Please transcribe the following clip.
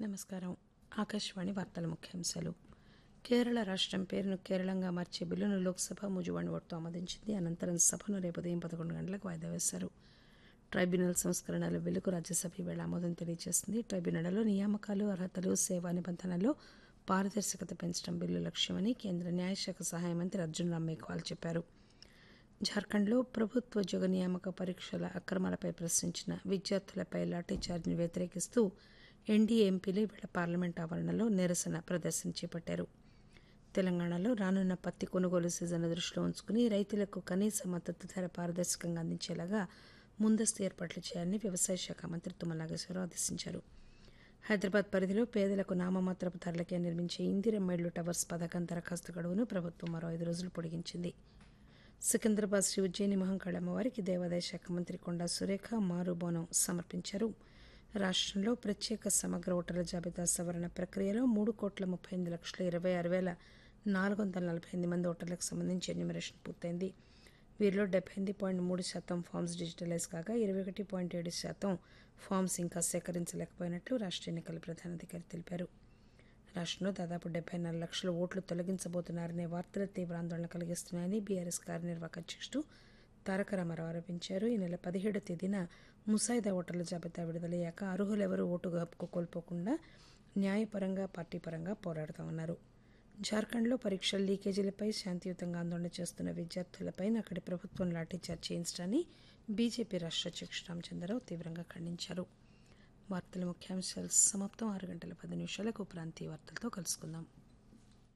నమస్కారం ఆకాశవాణి వార్తల ముఖ్యాంశాలు కేరళ రాష్ట్రం పేరును కేరళంగా మార్చే బిల్లును లోక్సభ ముజువాణి ఓటుతో ఆమోదించింది అనంతరం సభను రేపు ఉదయం పదకొండు గంటలకు వాయిదా వేశారు ట్రైబ్యునల్ సంస్కరణల బిల్లుకు రాజ్యసభ ఈవేళ ఆమోదం తెలియజేసింది ట్రైబ్యునల్లో నియామకాలు అర్హతలు సేవా నిబంధనల్లో పారదర్శకత పెంచడం బిల్లు లక్ష్యమని కేంద్ర న్యాయశాఖ సహాయ మంత్రి అర్జున్ రామ్ మేఘ్వాల్ చెప్పారు జార్ఖండ్లో ప్రభుత్వోద్యోగ నియామక పరీక్షల అక్రమాలపై ప్రశ్నించిన విద్యార్థులపై లాఠీచార్జిని వ్యతిరేకిస్తూ ఎన్డీఏ ఎంపీలు ఇవాళ పార్లమెంట్ ఆవరణలో నిరసన ప్రదర్శన చేపట్టారు తెలంగాణలో రానున్న పత్తి కొనుగోలు సీజన్ దృష్టిలో ఉంచుకుని రైతులకు కనీస మద్దతు ధర పారదర్శకంగా అందించేలాగా ముందస్తు ఏర్పాట్లు చేయాలని వ్యవసాయ శాఖ మంత్రి తుమ్మల నాగేశ్వరరావు ఆదేశించారు హైదరాబాద్ పరిధిలో పేదలకు నామమాత్రపు ధరలకే నిర్మించే ఇందిరమ్మ ఇళ్లు టవర్స్ పథకం దరఖాస్తు గడువును ప్రభుత్వం మరో ఐదు రోజులు పొడిగించింది సికింద్రాబాద్ శ్రీ ఉజ్జయిని మహంకాళ అమ్మవారికి దేవాదాయ శాఖ మంత్రి కొండా సురేఖ మారుబోనం సమర్పించారు రాష్ట్రంలో ప్రత్యేక సమగ్ర ఓటర్ల జాబితా సవరణ ప్రక్రియలో మూడు కోట్ల ముప్పై ఎనిమిది లక్షల ఇరవై ఆరు వేల నాలుగు వందల నలభై ఎనిమిది మంది ఓటర్లకు సంబంధించి ఎన్యూమరేషన్ పూర్తయింది వీరిలో డెబ్బై ఎనిమిది పాయింట్ మూడు శాతం ఫామ్స్ డిజిటలైజ్ కాగా ఇరవై ఒకటి పాయింట్ ఏడు శాతం ఫామ్స్ ఇంకా సేకరించలేకపోయినట్లు రాష్ట్ర ఎన్నికల ప్రధానాధికారి తెలిపారు రాష్ట్రంలో దాదాపు డెబ్బై నాలుగు లక్షల ఓట్లు తొలగించబోతున్నారనే వార్తలు తీవ్ర ఆందోళన కలిగిస్తున్నాయని బీఆర్ఎస్ కార్యనిర్వాహక అధ్యక్షుడు తారక రామారావు ఆరోపించారు ఈ నెల పదిహేడో తేదీన ముసాయిదా ఓటర్ల జాబితా విడుదలయ్యాక అర్హులెవరూ ఓటు హక్కు కోల్పోకుండా న్యాయపరంగా పార్టీ పరంగా పోరాడతామన్నారు జార్ఖండ్లో పరీక్షల లీకేజీలపై శాంతియుతంగా ఆందోళన చేస్తున్న విద్యార్థులపై అక్కడి ప్రభుత్వం లాఠీచార్జ్ చేయించడాన్ని బీజేపీ రాష్ట్ర అధ్యక్షుడు రామచంద్రరావు తీవ్రంగా ఖండించారు వార్తల ముఖ్యాంశాలు సమాప్తం ఆరు గంటల పది నిమిషాలకు ప్రాంతీయ వార్తలతో కలుసుకుందాం